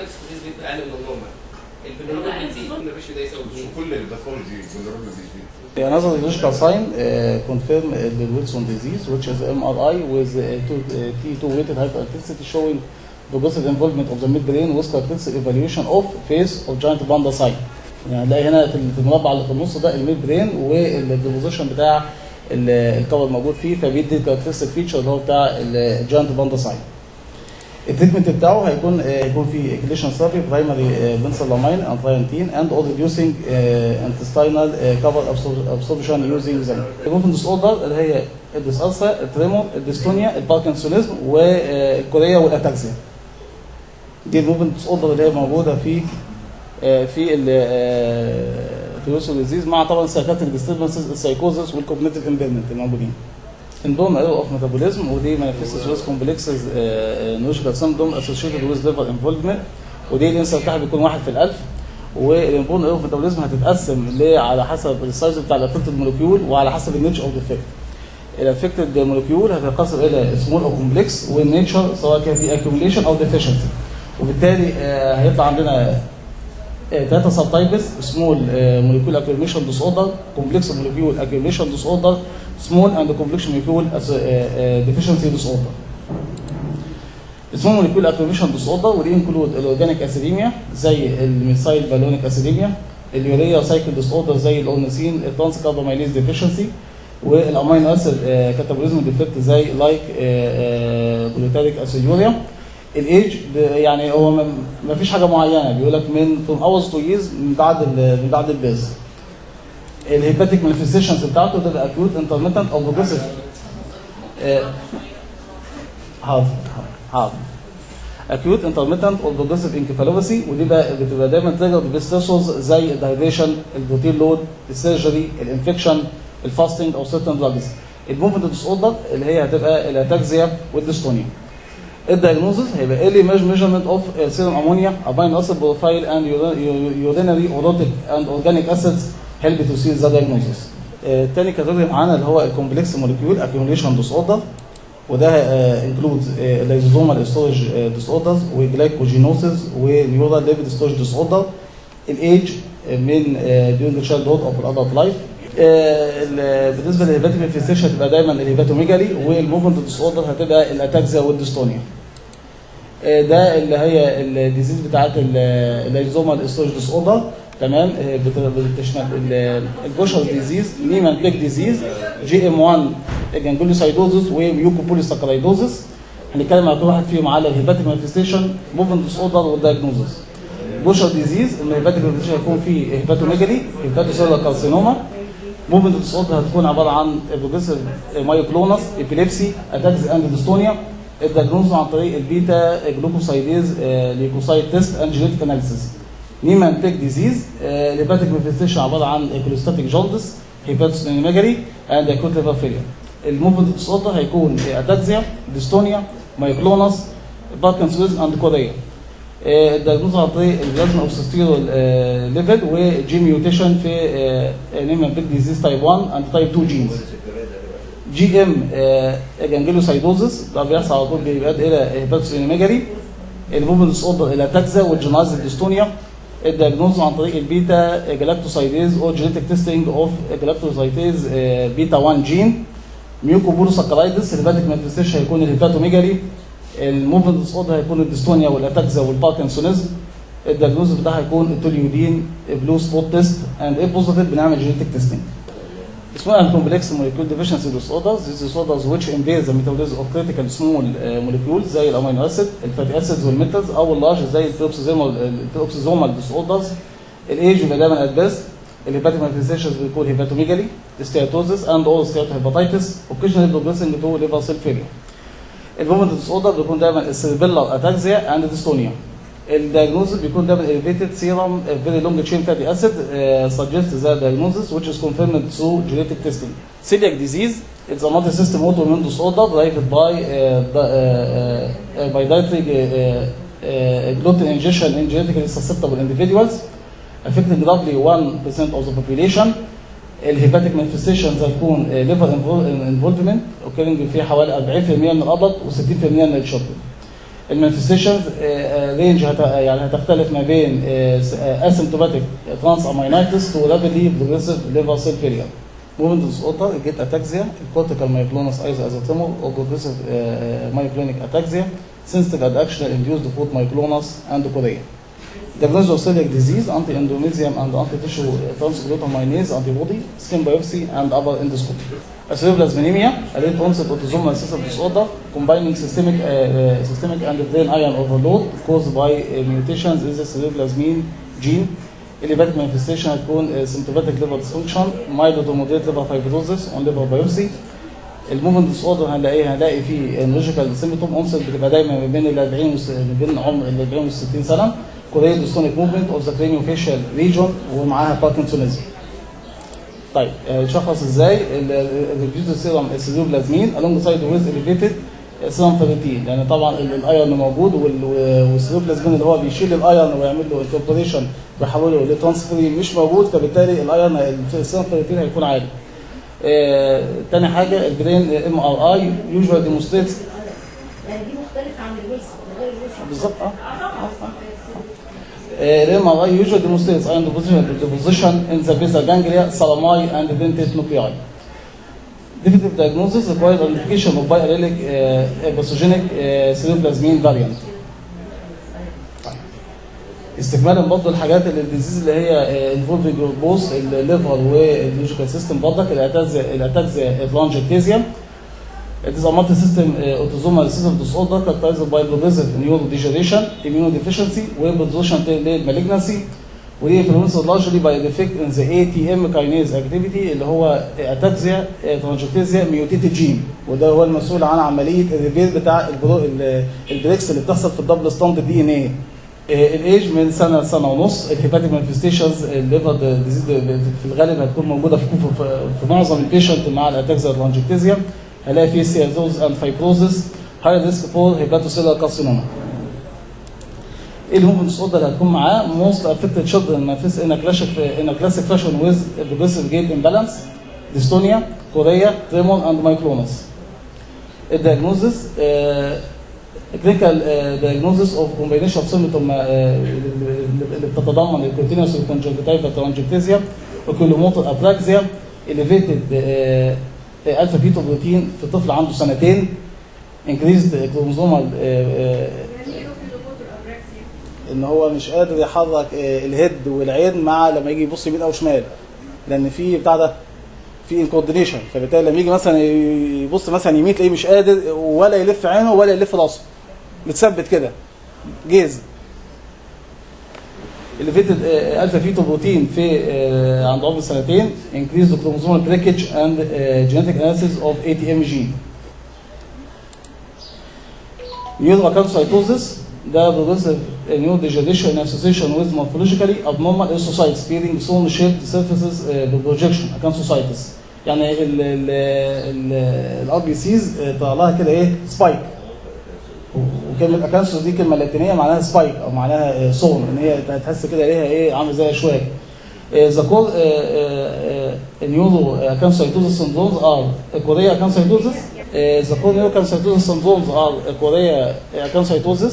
ستريس بيبقى اقل من النورمال البنورمال بتزيد الريشيو ده يساوي مش 2 كل الباثولوجي بالنسبه بيزيد Another radiological sign uh, confirm uh, the Wilson disease, which is MRI with uh, two, uh, T2 weighted hyperintensity showing progressive involvement of the midbrain with characteristic evaluation of face of giant panda sign. يعني هنلاقي هنا في في المربع اللي في النص ده الميد برين والديبوزيشن بتاع ال- الكفر موجود فيه فبيدي الكاركترستيك فيتشر اللي هو بتاع الجاينت باندا ساين. التريتمنت بتاعه هيكون آه، هيكون في اكليشن ثيرابي برايمري بنسلامين انتراينتين اند اور ريديوسينج انتستينال كفر ابسوربشن يوزنج زي الموفمنت ديس اوردر اللي هي الديسالسا التريمور الديستونيا الباركنسونيزم والكوريا والاتاكسيا دي الموفمنت ديس اوردر اللي هي موجوده في آه، في ال في الوسو ديزيز مع طبعا سايكاتريك ديستربنسز السايكوزس والكوجنيتيف امبيرمنت الموجودين عندهم ايرور اوف ميتابوليزم ودي مانيفستس ويز كومبلكسز نوشكال سيمبتوم اسوشيتد ويز ليفر انفولفمنت ودي الانسى بتاعها بيكون واحد في الالف والانبون ايرور اوف ميتابوليزم هتتقسم ل على حسب السايز بتاع الافكتد مولكيول وعلى حسب النيتش اوف ديفكت الافكتد مولكيول هتنقسم الى سمول او كومبلكس والنيتشر سواء كان في اكيوميليشن او ديفيشنسي وبالتالي آه، هيطلع عندنا ثلاثة سب تايبس سمول موليكيول اكيوميشن ديس اوردر كومبلكس موليكيول اكيوميشن ديس اوردر سمول اند كومبلكس موليكيول ديفيشنسي ديس اوردر سمول موليكيول اكيوميشن ديس اوردر ودي انكلود الاورجانيك اسيديميا زي الميثايل بالونيك اسيديميا اليوريا سايكل ديس اوردر زي الاورنسين الترانس كارباميليز ديفيشنسي والامينو اسيد كاتابوليزم ديفكت زي لايك جلوتاريك اسيديوريا الايج ب- يعني هو ما ما فيش حاجه معينه بيقول لك من فروم اورز تو ييز من بعد ال- من بعد البيز الهيباتيك مانيفستيشنز بتاعته تبقى اكيوت انترميتنت او بروجريسيف حاضر حاضر اكيوت انترميتنت او بروجريسيف انكفالوباثي ودي بقى بتبقى دايما تريجر بستريسورز زي الدايريشن البروتين لود السيرجري الانفكشن الفاستنج او سيرتن دراجز الموفمنت ديس اوردر اللي هي هتبقى الاتاكزيا والديستونيا الدايجنوزس هيبقى early measurement of serum ammonia, amino acid profile and uri- urinary erotic and organic acids help to see the diagnosis. آه، تاني كاتيجوري معانا اللي هو الكومبلكس موليكيول accumulation disorder وده انكلود lysosomal storage disorders وجلايكوجينوسيس ونيورال ليبيد storage disorder الايج من during the childhood of adult life آه، ال- بالنسبه للهيباتيك انفستيشن هتبقى دايما الهيباتوميجالي والموفمنت ديس اوردر هتبقى الاتاكزيا والديستونيا آه، ده اللي هي الديزيز بتاعت اللايزومال ستورج ديس اوردر تمام آه، بت- بتشمل ال- الجوشر ديزيز نيمان بليك ديزيز جي ام 1 جانجولوسايدوزس وميوكوبوليساكرايدوزس هنتكلم على كل واحد فيهم على الهيباتيك مانيفستيشن موفمنت ديس اوردر والدايجنوزس جوشر ديزيز ان الهيباتيك مانيفستيشن هيكون فيه هيباتوميجالي هيباتوسيلر كارسينوما موفمنت ديس اوردر هتكون عباره عن بروجريسيف مايوكلونس ابيليبسي اتاكس اند ديستونيا الدياجنوز عن طريق البيتا جلوكوسايديز ليكوسايد تيست اند جينيتيك اناليسيس نيمان تيك ديزيز الهيباتيك مانيفستيشن عباره عن كوليستاتيك جولدس هيباتوسينيماجري اند اكوت ليفر فيلير الموفمنت ديس اوردر هيكون اتاكسيا ديستونيا مايوكلونس باركنسونيزم اند كوريا الدياجنوز عن طريق البلازما اوكسستيرول ليفل وجين ميوتيشن في نيمان بيك ديزيز تايب 1 اند تايب 2 جينز جي ام جانجلوسايدوزس ده بيحصل على طول بيؤدي الى هيباتوسينيميجالي الموفمنت ديس اوردر الى تاكزا والجنايز ديستونيا الدياجنوز عن طريق البيتا جلاكتوسايديز او جينيتك تيستنج اوف جلاكتوسايديز بيتا 1 جين ميوكوبولوساكرايدس الهيباتيك مانيفستيشن هيكون الهيباتوميجالي الموفمنت ديس اوردر هيكون الديستونيا والاتاكزا والباركنسونيزم الدياجنوز بتاعها هيكون التوليودين بلو سبوت تيست اند ايه بوزيتيف بنعمل جينيتك تيستنج اسمها complex molecule deficiency disorders these disorders which impair the metabolism of critical small uh, molecules زي الامينو اسيد الفاتي اسيدز والميتالز او اللارج زي البروكسيزومال البروكسيزومال disorders الايج يبقى دايما ادفاس الهيباتيك مانيفستيشنز بيكون هيباتوميجالي ستياتوزس اند اور ستياتوهيباتيتس اوكيشنال بروجريسنج تو ليفر سيل فيلير الموفمنت ديس اوردر بيكون دايما السيربيلر اتاكزيا اند ديستونيا الدياجنوز بيكون دايما elevated serum very long chain fatty acid uh, suggests the diagnosis which is confirmed through genetic testing. Celiac disease is a multi-system autoimmune disorder derived by uh, the, uh, uh, by dietary uh, uh, gluten ingestion in genetically susceptible individuals affecting roughly 1% of the population. الهيباتيك مانيفستيشنز هتكون ليفر انفولفمنت occurring في حوالي 40% من الادلت و60% من الشوكليت. المانيفستيشنز رينج يعني هتختلف ما بين اسيمتوماتيك ترانس امينايتس تو رابيدلي بروجريسيف ليفر سيل فيلير موفمنت ديس اوردر الجيت اتاكزيا الكورتيكال مايكلونس ايزو ازوتيمور او بروجريسيف مايكلونيك اتاكزيا sensitive adduction induced foot myoclonus and chorea. Diagnosis of celiac disease, anti-endomysium and anti-tissue transglutaminase antibody, skin biopsy, and upper endoscopy. Aceruloplasminemia, a late onset autosomal recessive disorder combining systemic, uh, uh, systemic and brain iron overload caused by uh, mutations in the ceruloplasmin gene. Elevated manifestation هتكون uh, symptomatic liver dysfunction, mild to moderate liver fibrosis on liver biopsy. الموفمنت ديس اوردر هنلاقيه هنلاقي فيه نوجيكال سيمتوم اونست بتبقى دايما ما بين ال 40 وس- ما بين عمر ال 40 وال 60 سنه كوريا ديستونيك موفمنت اوف ذا كرينيو فيشال ريجون ومعاها باركنسونيزم. طيب آه، يشخص ازاي الريديوز سيرم السيروبلازمين along سايد ويز اليفيتد سيرم فيريتين لان طبعا ال- الايرون موجود وال- والسيروبلازمين اللي هو بيشيل الايرون ويعمل له انكوربوريشن ويحوله لترانسفيرين مش موجود فبالتالي الايرون السيرم فيريتين هيكون عالي. آه، تاني حاجه البرين ام ار اي يوجوال ديمونستريتس يعني دي مختلفة عن الويلسون غير الويلسون بالظبط اه الام ار اي يوجوال ديمونستريتس ايرون ديبوزيشن ان ذا بيزا جانجليا سالاماي اند دنتيت نوكلياي definitive diagnosis requires identification of biallelic uh, pathogenic uh, cerebroplasmin variant. استكمالا برضه الحاجات اللي الديزيز اللي هي انفولفنج بوث الليفر واللوجيكال سيستم برضك الاتاز الاتاز لانجكتيزيا It is a multi-system uh, autosomal recessive disorder characterized by progressive neurodegeneration, immunodeficiency, وبرزوشن malignancy, ودي influenced largely by a defect in the ATM kinase activity اللي هو اتاكزيا ترانجكتيزيا ميوتيتد جين وده هو المسؤول عن عمليه الريبير بتاع البرو ال- البريكس اللي بتحصل في الدبل ستاند دي ان ايه الايج من سنه لسنه ونص الهيباتيك مانيفستيشنز الليفر ديزيز في الغالب هتكون موجوده في في, في معظم البيشنت مع الاتاكزيا ترانجكتيزيا هلاقي فيه سيازوز اند فايبروزس هاي ريسك فور هيباتوسيلر كارسينوما ايه الهومن ديسوردر اللي هتكون معاه موست افكتد شيلدرن مانفيست ان كلاسيك ان كلاسيك فاشن ويز بروجريسيف جيت امبالانس ديستونيا كوريا تريمون اند مايكلونس الدياجنوزس كلينيكال دياجنوزس اوف كومبينيشن اوف سيمتوم اللي بتتضمن الكونتينوس والكونجكتيفا ترانجكتيزيا وكيلوموتر ابراكزيا اليفيتد الفا فيتو بروتين في طفل عنده سنتين انكريزد كروموزومال ان هو مش قادر يحرك آه، الهيد والعين مع لما يجي يبص يمين او شمال لان في بتاع ده في انكوردينيشن فبالتالي لما يجي مثلا يبص مثلا يمين تلاقيه مش قادر ولا يلف عينه ولا يلف راسه متثبت كده جيز elevated الفا فيتو بروتين في آه، عند عمر سنتين increase the chromosomal breakage and uh, genetic analysis of ATM gene neuroacanthocytosis ده progressive neurodegeneration in association with morphologically abnormal erythrocytes bearing stone shaped surfaces uh, projection acanthocytis يعني الار بي سيز طلع لها كده ايه سبايك وكلمه اكانثوس دي كلمه لاتينيه معناها سبايك او معناها صون ان هي تحس كده ليها ايه عامل زي شويه The core uh, uh, uh, neurocancytosis syndromes are Korea cancytosis. Uh, the core neurocancytosis syndromes are Korea cancytosis.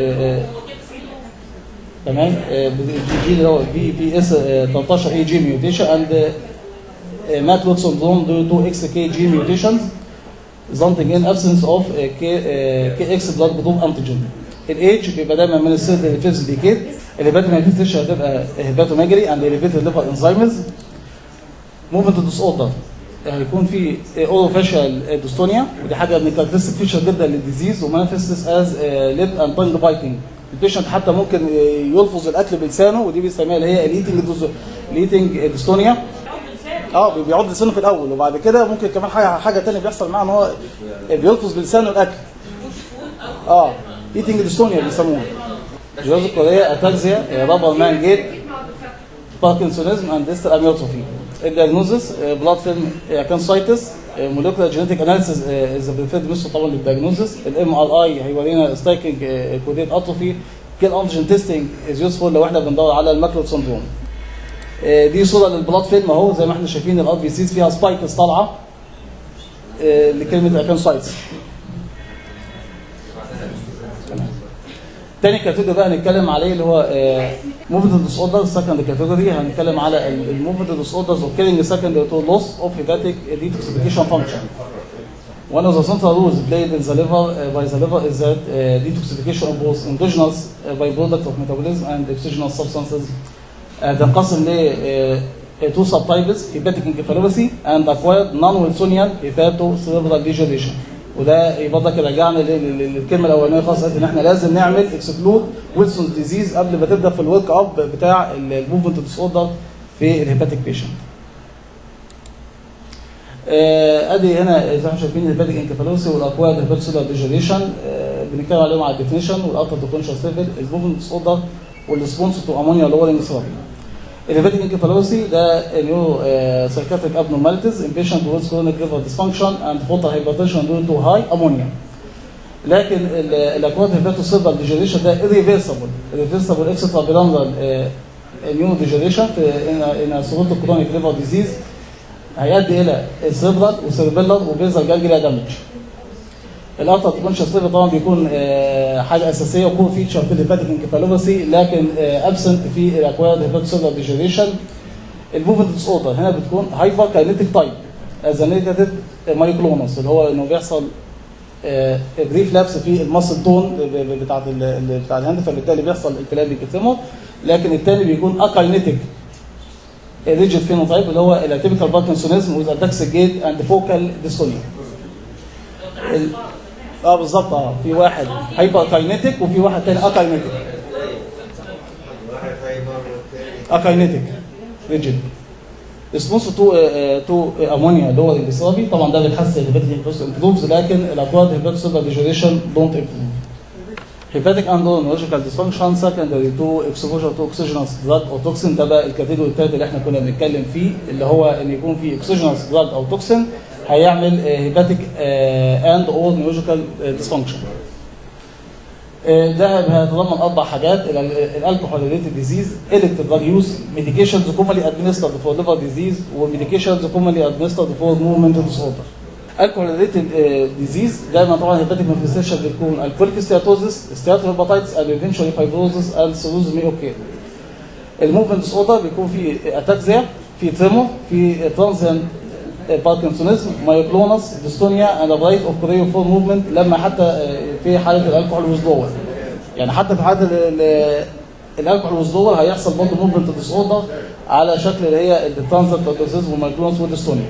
تمام جي اللي هو بي بي اس 13 اي جي ميوتيشن اند ماكلوت syndrome due to XK gene mutations resulting in absence of uh, K, uh, KX blood group antigen. الايدج بيبقى دايما من السيرد للفيفز ديكيد الهيباتو مانيفستيشن هتبقى هيباتوميجري اند اليفيتد ليفر انزيمز موفمنت ديس اوردر هيكون في اورو فاشال ديستونيا ودي حاجه من الكاركترستيك فيشر جدا للديزيز ومانيفستس از ليب اند تانج بايتنج البيشنت حتى ممكن يلفظ الاكل بلسانه ودي بيسميها اللي هي الايتنج الايتنج ديستونيا اه بيعض لسانه في الاول وبعد كده ممكن كمان حاجه حاجه ثانيه بيحصل معاه ان هو بيلفظ بلسانه الاكل اه ايتنج ديستونيا بيسموها جواز الكوريا اتاكزيا رابر مان جيت باركنسونيزم اند ديستال اميوتروفي الدياجنوزس بلاد فيلم كانسايتس موليكولار جينيتيك اناليسيس از بريفيرد ميثود طبعا للدياجنوزس الام ار اي هيورينا ستايكنج كوديت اتروفي كيل انتيجين تيستنج از يوسفول لو احنا بندور على الماكلوت سندروم دي صوره للبلاد فيلم اهو زي ما احنا شايفين الار بي سيز فيها سبايكس طالعه لكلمه اكانسايتس تاني كاتيجوري بقى هنتكلم عليه اللي هو موفمنت ديس اوردر سكند كاتيجوري هنتكلم على الموفمنت ديس اوردرز اوكيرنج سكند تو لوس اوف هيباتيك detoxification function. One of the central roles played in the liver uh, by the liver is that uh, detoxification of both endogenous uh, byproduct of metabolism and exogenous substances uh, تنقسم ل uh, two subtypes hepatic encephalopathy and acquired non-Wilsonian hepatocerebral degeneration وده برضك رجعنا لل- لل- للكلمه الاولانيه خالص ان احنا لازم نعمل اكسكلود ويلسون ديزيز قبل ما تبدا في الورك اب بتاع الموفمنت ديس اوردر في الهيباتيك بيشنت. آه، ادي هنا زي ما احنا شايفين الهيباتيك انكفالوسي والاكواد هيباتوسيلر ديجنريشن بنتكلم عليهم على الديفينيشن والالتر كونشس ليفل الموفمنت ديس اوردر والريسبونس تو امونيا لورنج ثيرابي. الهيباتيك انكفالوسي ده نيو سايكاتريك ابنورماليتيز ان بيشنت ويز كرونيك ليفر ديسفانكشن اند بوتر هايبرتنشن دون تو هاي امونيا. لكن الاكواد هيباتوسيلر ديجنريشن ده irreversible irreversible اكسترا بيلانرال نيو ديجنريشن في ان ان سورت كرونيك ليفر ديزيز هيؤدي الى سيربرال وسيربيلر وبيزل جانجليا دامج. الالتر كونشس ليفل طبعا بيكون آه، حاجه اساسيه وكور فيتشر في الهيباتيك انكفالوباثي لكن ابسنت في الاكواد هيباتوسيلر ديجنريشن الموفمنت ديس اوردر هنا بتكون هايبر كاينيتيك تايب از نيجاتيف مايكلونس اللي هو انه بيحصل بريف لابس في الماسل تون بتاعت ال- ال- بتاع الهاند فبالتالي بيحصل الكلام بيكتمه لكن الثاني بيكون اكاينيتيك ريجيد فينوتايب اللي هو الاتيبيكال باركنسونيزم وذ اتاكس جيت اند فوكال ديستونيا ال- اه بالظبط اه في واحد هايبر كاينيتيك وفي واحد تاني اكاينيتيك اكاينيتيك ريجيد ريسبونس تو تو امونيا اللي هو الانبساطي طبعا ده بيحسن الهيباتيك امبروفز لكن الاكواد هيباتيك ديجنريشن دونت امبروف hepatic endoneurological dysfunction secondary to exposure to exogenous drug or toxin ده بقى الكاتيجوري الثالث اللي احنا كنا بنتكلم فيه اللي هو ان يكون في exogenous drug او toxin هيعمل آه، hepatic آه، and or neurological آه، dysfunction. آه، ده هيتضمن اربع حاجات الالكحول ريليتد ديزيز الكتيف دراج يوز ميديكيشنز كومنلي ادمنسترد فور ليفر ديزيز وميديكيشنز كومنلي ادمنسترد فور موفمنت ديس اوردر الكحول ريليتد ديزيز دايما طبعا هيباتيك مانفستيشن بتكون الكوليك ستياتوزس ستياتو هيباتايتس اند ايفينشولي فايبروزس اند سيروز مي اوكي الموفمنت ديس اوردر بيكون في اتاكزيا في تريمو في ترانزيان باركنسونيزم مايوكلونس ديستونيا اند برايت اوف كوريو فور موفمنت لما حتى آه، في حاله الالكحول ويزدور يعني حتى في حاله ال- ال- الالكحول ويزدور هيحصل برضه موفمنت ديس اوردر على شكل اللي هي الترانزيان باركنسونيزم والمايوكلونس والديستونيا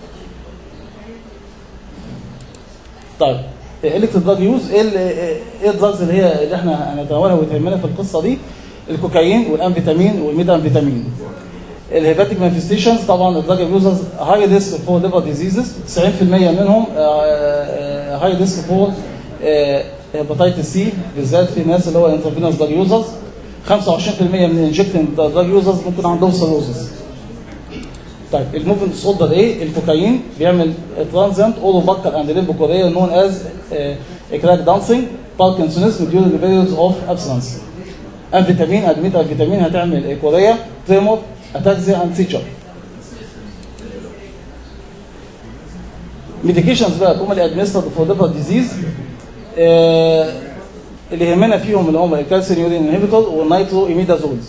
طيب الكتريك دراج يوز ايه ال- ايه الدراجز اللي هي اللي احنا هنتناولها وتهمنا في القصه دي الكوكايين والانفيتامين والميتامفيتامين الهيباتيك مانفستيشنز طبعا الدراج يوزرز هاي ريسك فور ليفر ديزيزز 90% منهم هاي ريسك فور هيباتيتس سي بالذات في الناس اللي هو انترفينوس دراج يوزرز 25% من انجكتنج دراج يوزرز ممكن عندهم سيروزس طيب الموفمنت ديس اوردر ايه؟ الكوكايين بيعمل ترانزنت اورو باكر اند ليمبو كوريا نون از اكراك دانسينج باركنسونيزم during periods اوف ابسنس انفيتامين ادميت انفيتامين هتعمل كوريا تريمور اتاكزيا اند سيجر ميديكيشنز بقى كومالي ادمنسترد فور ليفر ديزيز اللي يهمنا فيهم اللي هم الكالسيوم يورين انهبيتور والنيترو ايميدازولز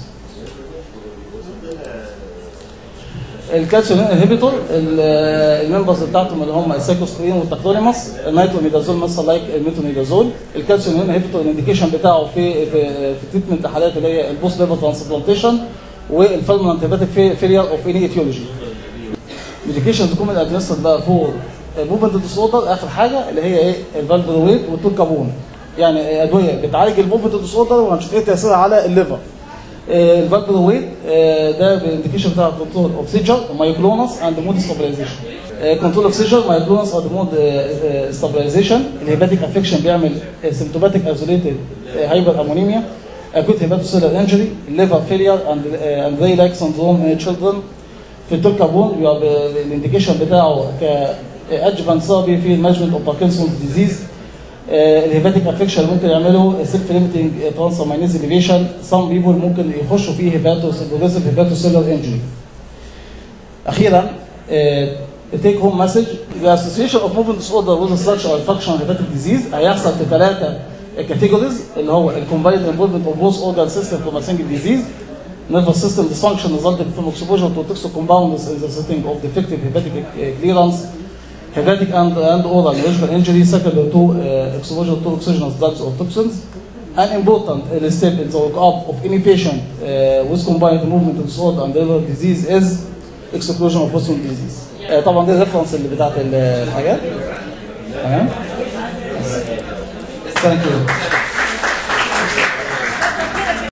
الكالسيوم انهبيتور الممبرز بتاعتهم اللي هم السايكوسكرين والتاكتونيماس النيتروميدازول مثلا لايك الميتونيدازول الكالسيوم انهبيتور الانديكيشن بتاعه في في في تريتمنت حالات اللي هي البوست ليفر ترانسبلانتيشن والفالمنت هيباتيك فيلير اوف اني ايتيولوجي ميديكيشنز كومن ادمنسترد بقى فور موفمنت ديس اوردر اخر حاجه اللي هي ايه الفالبرويت والتولكابون يعني ادويه بتعالج الموفمنت ديس اوردر وهنشوف ايه تاثيرها على الليفر الفالبرويت ده بالانديكيشن بتاع كنترول اوف سيجر مايكلونس اند مود ستابلايزيشن كنترول اوف سيجر مايكلونس اند مود ستابلايزيشن الهيباتيك افكشن بيعمل سيمتوماتيك ايزوليتد هايبر امونيميا اكوت هيباتوسيلر انجري الليفر فيلير اند اند ري لايك سندروم ان تشيلدرن في التولكابون بيبقى الانديكيشن بتاعه كادجفانت ثيرابي في المانجمنت اوف باركنسونز ديزيز الهيباتيك افكشن ممكن يعملوا سيلف ليميتنج ترانسامينيز اليفيشن سام بيبول ممكن يخشوا فيه هيباتو بروجريسيف هيباتوسيلر انجري اخيرا تيك هوم مسج the association of movement disorder with such or functional hepatic disease هيحصل في ثلاثه الكاتيجوريز اللي هو الكومبايند انفولفمنت اوف بوث اورجان سيستم فروم سنجل ديزيز nervous system dysfunction resulting from exposure to toxic compounds in the setting of defective hepatic uh, clearance, hepatic and, and oral neurological injury secondary to uh, exposure to exogenous drugs or toxins. An important uh, step in the workup of any patient uh, with combined movement disorder and liver disease is exclusion of Wilson disease. Uh, طبعا دي الريفرنس اللي بتاعت ال- الحاجات. تمام؟ Thank you.